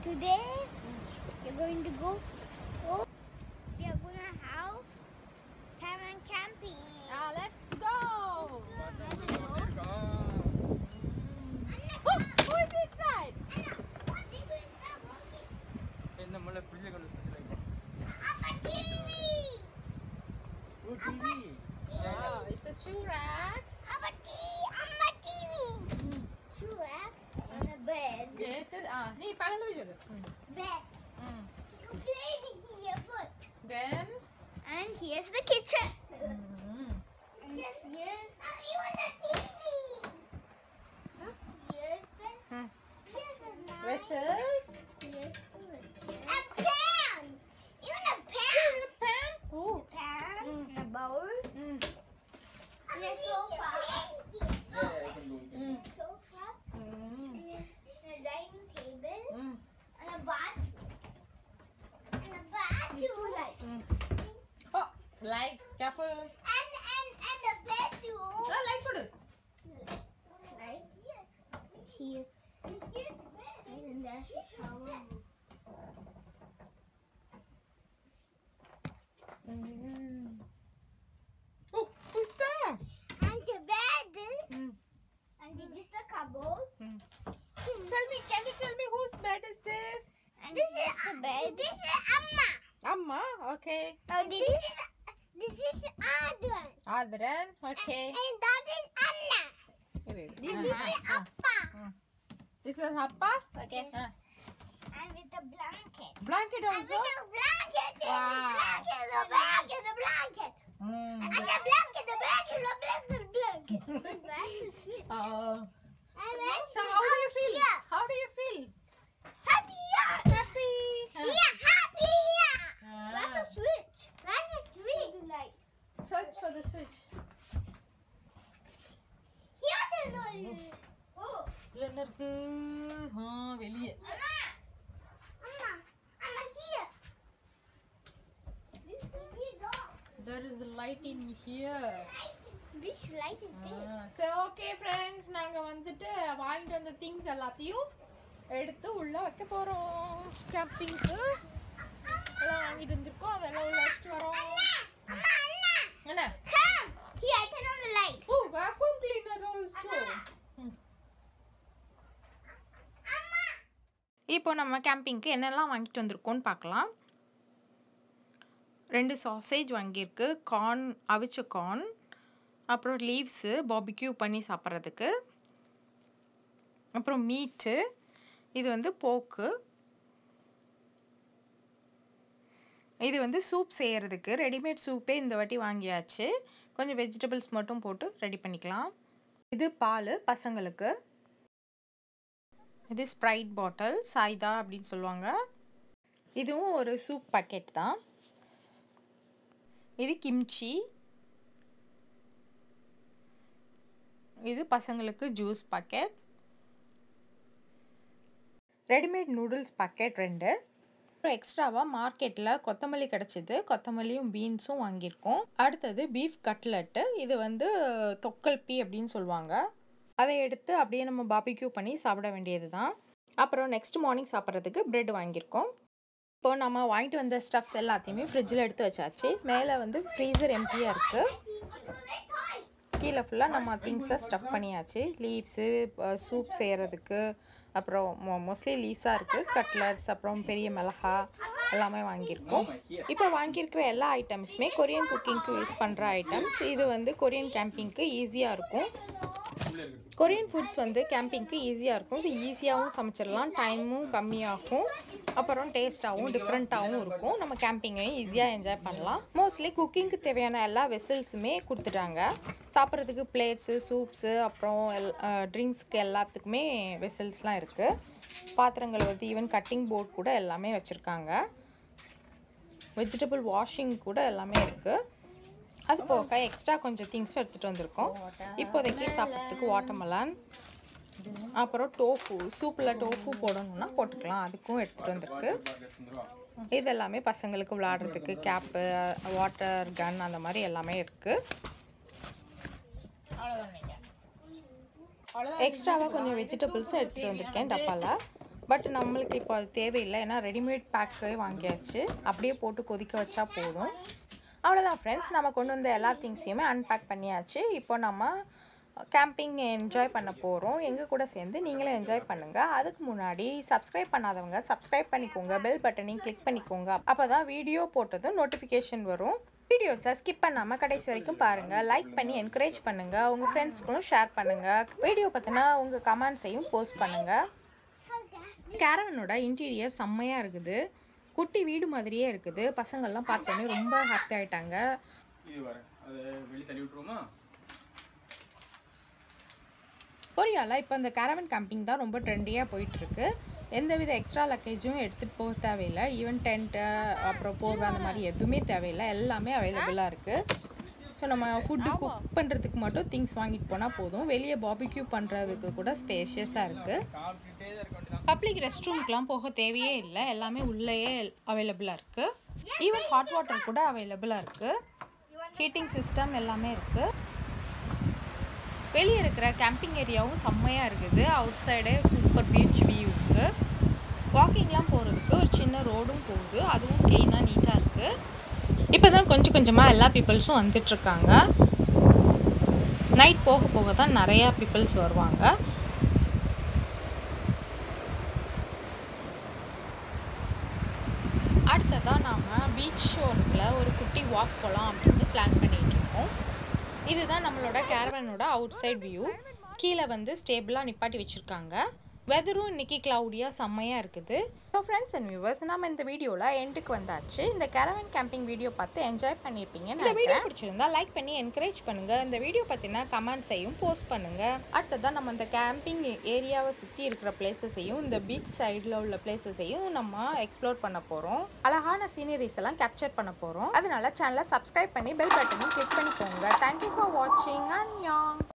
today we're going to go. Oh, we are gonna have Cameron camping. Ah, let's go. Let's go. Oh, who is inside? Anna, what this is not working. என்ன முல்லை பிள்ளைகள் Apa TV? Oh TV Wow, it's a shoe rack. Apa TV? Amma TV. Shoe rack on a bed. Yes, it, ah, நீ பக்கத்துல போய் சொல்லு. Bed. ம். You play here foot. Then, And here's the kitchen. ம். And here's oh, even the TV. Here's the Hmm. here's a nice vessels. here's the a pan. Even a pan. Even a pan. Oh. pan Mm. and a bowl ம். and a sofa. ம். Sofa ம். and a dining table ம். and a bath and a bathroom ம். Oh, light, careful. and and and a bedroom. Ah, light போடு. Right here. Here's and here's bed. And there's a shower. ம். Oh, who's there? And the bed. ம். And this is the cupboard. ம். Tell me, can you tell me whose bed is this? And this is the bed. This is Amma. Amma, okay. Oh, this, is this is Adrian. Adran, okay. And that is Anna. It is. This Uh-huh. is Appa. This is Appa? Okay. Yes. Uh. And with the blanket. Blanket And with also? the blanket. And Wow. the blanket. The blanket. The blanket. Mm. And the blanket. The blanket. The blanket. The blanket. But where's the switch? Oh. And where's So the how do you oh, feel? Here. How do you feel? Happy. Yeah. Happy. Yeah. Happy. Yeah. Where's Ah. the switch? Where's the switch? Like. Search for the switch. Here's another. Oh. இதுல என்ன இருக்கு ஆ வெளியே Mama. Mama. Mama here. This is here door. there is a light in here Which light is this? சரி okay friends நாங்க வந்துட்டு வாங்கிட்டு வந்த things எல்லாத்தையும் எடுத்து உள்ள வைக்க போறோம் கேம்பிங்க்கு எல்லாம் வாங்கிட்டு வந்திருக்கோம் அதெல்லாம் உள்ள வச்சுட்டு வரோம் Mama, Anna. என்ன Come. Here, I turn on the light. Oh vacuum cleaner also Amma. இப்போ நம்ம கேம்பிங்க்கு என்னெல்லாம் வாங்கிட்டு வந்திருக்கோம்னு பார்க்கலாம் ரெண்டு சாசேஜ் வாங்கியிருக்கு கார்ன் அவிச்ச கார்ன் அப்புறம் லீவ்ஸு பாபிக்யூ பண்ணி சாப்பிட்றதுக்கு அப்புறம் மீட்டு இது வந்து போக்கு இது வந்து சூப் செய்கிறதுக்கு ரெடிமேட் சூப்பே இந்த வாட்டி வாங்கியாச்சு கொஞ்சம் வெஜிடபிள்ஸ் மட்டும் போட்டு ரெடி பண்ணிக்கலாம் இது பால் பசங்களுக்கு இது ஸ்ப்ரைட் பாட்டில் சாய்தா அப்படின்னு சொல்லுவாங்க இதுவும் ஒரு சூப் பாக்கெட் தான் இது கிம்ச்சி இது பசங்களுக்கு juice packet readymade noodles packet ரெண்டு அப்புறம் எக்ஸ்ட்ராவாக மார்க்கெட்டில் கொத்தமல்லி கிடச்சிது கொத்தமல்லியும் பீன்ஸும் வாங்கியிருக்கோம் அடுத்தது பீஃப் கட்லெட்டு இது வந்து தொக்கல்பி அப்படின்னு சொல்லுவாங்க அதை எடுத்து அப்படியே நம்ம பாபிக்யூ பண்ணி சாப்பிட வேண்டியது தான் அப்புறம் நெக்ஸ்ட் மார்னிங் சாப்பிட்றதுக்கு பிரெட் வாங்கியிருக்கோம் இப்போ நம்ம வாங்கிட்டு வந்த ஸ்டஃப்ஸ் எல்லாத்தையுமே ஃப்ரிட்ஜில் எடுத்து வச்சாச்சு மேலே வந்து ஃப்ரீசர் எம்டியாக இருக்குது கீழே ஃபுல்லாக நம்ம திங்ஸை ஸ்டஃப் பண்ணியாச்சு லீவ்ஸு சூப் செய்கிறதுக்கு அப்புறம் மோ மோஸ்ட்லி லீவ்ஸாக இருக்குது கட்லட்ஸ் அப்புறம் பெரிய மிளகா எல்லாமே வாங்கியிருக்கோம் இப்போ வாங்கியிருக்கிற எல்லா ஐட்டம்ஸுமே கொரியன் குக்கிங்க்கு யூஸ் பண்ணுற ஐட்டம்ஸ் இது வந்து கொரியன் கேம்பிங்க்கு ஈஸியாக இருக்கும் கொரியன் ஃபுட்ஸ் வந்து கேம்பிங்க்கு ஈஸியாக இருக்கும் ஸோ ஈஸியாகவும் சமைச்சிடலாம் டைமும் கம்மியாகும் அப்புறம் டேஸ்ட்டாகவும் டிஃப்ரெண்ட்டாகவும் இருக்கும் நம்ம கேம்பிங்கையும் ஈஸியாக என்ஜாய் பண்ணலாம் மோஸ்ட்லி குக்கிங்க்கு தேவையான எல்லா வெசல்ஸுமே கொடுத்துட்டாங்க சாப்பிட்றதுக்கு பிளேட்ஸு சூப்ஸு அப்புறம் எல் ட்ரிங்க்ஸ்க்கு எல்லாத்துக்குமே வெசல்ஸ்லாம் இருக்குது பாத்திரங்கள் வந்து ஈவன் கட்டிங் போர்ட் கூட எல்லாமே வச்சுருக்காங்க வெஜிடபிள் வாஷிங் கூட எல்லாமே இருக்குது அது போக எக்ஸ்ட்ரா கொஞ்சம் திங்ஸும் எடுத்துகிட்டு வந்திருக்கோம் இப்போதைக்கு சாப்பிட்றதுக்கு வாட்டர்மெலான் அப்புறம் டோஃபு சூப்பில் டோஃபு போடணும்னா போட்டுக்கலாம் அதுக்கும் எடுத்துகிட்டு வந்திருக்கு இது எல்லாமே பசங்களுக்கு விளாடுறதுக்கு கேப்பு வாட்டர் கன் அந்த மாதிரி எல்லாமே இருக்குது எக்ஸ்ட்ராவாக கொஞ்சம் வெஜிடபிள்ஸும் எடுத்துகிட்டு வந்திருக்கேன் டப்பாவில் பட் நம்மளுக்கு இப்போ அது தேவையில்லை ஏன்னா ரெடிமேட் பேக்கே வாங்கியாச்சு அப்படியே போட்டு கொதிக்க வச்சா போதும் அவ்வளோதான் ஃப்ரெண்ட்ஸ் நம்ம கொண்டு வந்த எல்லா திங்ஸையுமே அன்பேக் பண்ணியாச்சு இப்போ நம்ம கேம்பிங் என்ஜாய் பண்ண போகிறோம் எங்கள் கூட சேர்ந்து நீங்களும் என்ஜாய் பண்ணுங்கள் அதுக்கு முன்னாடி சப்ஸ்கிரைப் பண்ணாதவங்க சப்ஸ்கிரைப் பண்ணிக்கோங்க பெல் பட்டனையும் கிளிக் பண்ணிக்கோங்க அப்போ தான் வீடியோ போட்டதும் நோட்டிஃபிகேஷன் வரும் வீடியோஸை ஸ்கிப் பண்ணாமல் கடைசி வரைக்கும் பாருங்கள் லைக் பண்ணி என்கரேஜ் பண்ணுங்கள் உங்கள் ஃப்ரெண்ட்ஸ்க்கும் ஷேர் பண்ணுங்கள் வீடியோ பற்றினா உங்கள் கமெண்ட்ஸையும் போஸ்ட் பண்ணுங்கள் கேரவனோட இன்டீரியர் செம்மையாக இருக்குது குட்டி வீடு மாதிரியே இருக்குது பசங்கள்லாம் பார்த்தோன்னே ரொம்ப ஹாப்பி ஆயிட்டாங்க இது வரேன் அதை வெளியே தள்ளி விட்டுருவோமா கொரியாவில் இப்போ இந்த கேரவன் கேம்பிங் தான் ரொம்ப ட்ரெண்டியாக போயிட்டுருக்கு எந்தவித எக்ஸ்ட்ரா லக்கேஜும் எடுத்துகிட்டு போக தேவையில்லை ஈவன் டென்ட்டு அப்புறம் போர்வை அந்த மாதிரி எதுவுமே தேவையில்லை எல்லாமே அவைலபிளாக இருக்குது ஸோ நம்ம ஃபுட்டு குக் பண்ணுறதுக்கு மட்டும் திங்ஸ் வாங்கிட்டு போனால் போதும் வெளியே பாபிக்யூ பண்ணுறதுக்கு கூட ஸ்பேஷியஸாக இருக்குது சாப்பிட்டுட்டே தான் இருக்க வேண்டியதான் பப்ளிக் ரெஸ்ட் ரூம்க்குலாம் போக தேவையே இல்லை எல்லாமே உள்ளேயே அவைலபிளாக இருக்குது ஈவன் ஹாட் வாட்டர் கூட அவைலபிளாக இருக்குது ஹீட்டிங் சிஸ்டம் எல்லாமே இருக்குது வெளியே இருக்கிற கேம்பிங் ஏரியாவும் செம்மையாக இருக்குது அவுட் சைடே சூப்பர் பீச் வியூ இருக்குது வாக்கிங்லாம் போகிறதுக்கு ஒரு சின்ன ரோடும் போகுது அதுவும் க்ளீனாக நீட்டாக இருக்குது இப்போ தான் கொஞ்சம் கொஞ்சமாக எல்லா பீப்புள்ஸும் வந்துட்டுருக்காங்க நைட் போக போக தான் நிறையா பீப்புள்ஸ் வருவாங்க அடுத்ததாக நாம் பீச் ஷோருக்குள்ள ஒரு குட்டி வாக் போகலாம் அப்படின்னு பிளான் பண்ணிட்டு இருக்கோம் இதுதான் நம்மளோட கேரவனோட அவுட் சைட் வியூ கீழே வந்து ஸ்டேபிளாக நிப்பாட்டி வச்சுருக்காங்க வெதரும் இன்னைக்கு க்ளவுடியாக செம்மையாக இருக்குது ஸோ ஃப்ரெண்ட்ஸ் அண்ட் வியூவர்ஸ் நம்ம இந்த வீடியோவில் எண்டுக்கு வந்தாச்சு இந்த கேரவன் கேம்பிங் வீடியோ பார்த்து என்ஜாய் பண்ணியிருப்பீங்க இந்த வீடியோ பிடிச்சிருந்தா லைக் பண்ணி என்கரேஜ் பண்ணுங்கள் இந்த வீடியோ பற்றின கமெண்ட்ஸையும் போஸ்ட் பண்ணுங்கள் அடுத்ததான் நம்ம இந்த கேம்பிங் ஏரியாவை சுற்றி இருக்கிற பிளேசஸையும் இந்த பீச் சைடில் உள்ள பிளேசஸையும் நம்ம எக்ஸ்ப்ளோர் பண்ண போகிறோம் அழகான சீனரிஸ் எல்லாம் கேப்சர் பண்ண போகிறோம் அதனால சேனலை சப்ஸ்கிரைப் பண்ணி பெல் பட்டனையும் கிளிக் பண்ணிக்கோங்க தேங்க்யூ ஃபார் வாட்சிங் அண்ட் யாங்